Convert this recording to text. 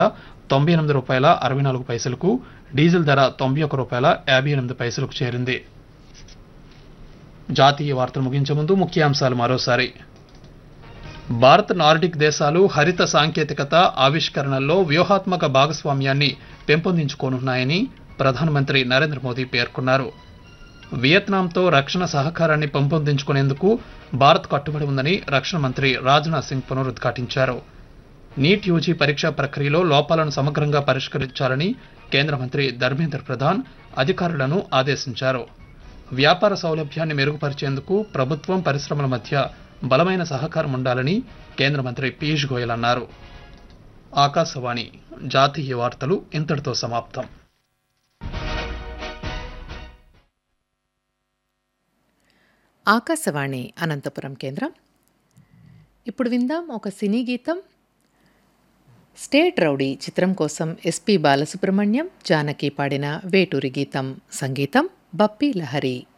తొంభై ఎనిమిది రూపాయల అరవై నాలుగు పైసలకు డీజిల్ ధర తొంభై ఒక్క రూపాయల యాభై ఎనిమిది పైసలకు చేరింది జాతీయ వార్తలు ముగించే ముందు ముఖ్యాంశాలు మరోసారి భారత్ నార్డిక్ దేశాలు హరిత సాంకేతికత ఆవిష్కరణల్లో వ్యూహాత్మక భాగస్వామ్యాన్ని పెంపొందించుకోనున్నాయని ప్రధానమంత్రి నరేంద్ర మోదీ పేర్కొన్నారు వియత్నాంతో రక్షణ సహకారాన్ని పెంపొందించుకునేందుకు భారత్ కట్టుబడి ఉందని రక్షణ మంత్రి రాజ్నాథ్ సింగ్ పునరుద్ఘాటించారు నీట్ యూజీ పరీక్షా ప్రక్రియలో లోపాలను సమగ్రంగా పరిష్కరించాలని కేంద్ర మంత్రి ధర్మేంద్ర ప్రధాన్ అధికారులను ఆదేశించారు వ్యాపార సౌలభ్యాన్ని మెరుగుపరిచేందుకు ప్రభుత్వం పరిశ్రమల మధ్య బలమైన సహకారం ఉండాలని కేంద్ర మంత్రి పీయూష్ గోయల్ అన్నారు ఆకాశవాణి జాతీయ వార్తలు ఇంతటితో సమాప్తం ఆకాశవాణి అనంతపురం కేంద్రం ఇప్పుడు విందాం ఒక సినీ గీతం స్టేట్ రౌడీ చిత్రం కోసం ఎస్పి బాలసుబ్రహ్మణ్యం జానకి పాడిన వేటూరి గీతం సంగీతం బప్పి లహరి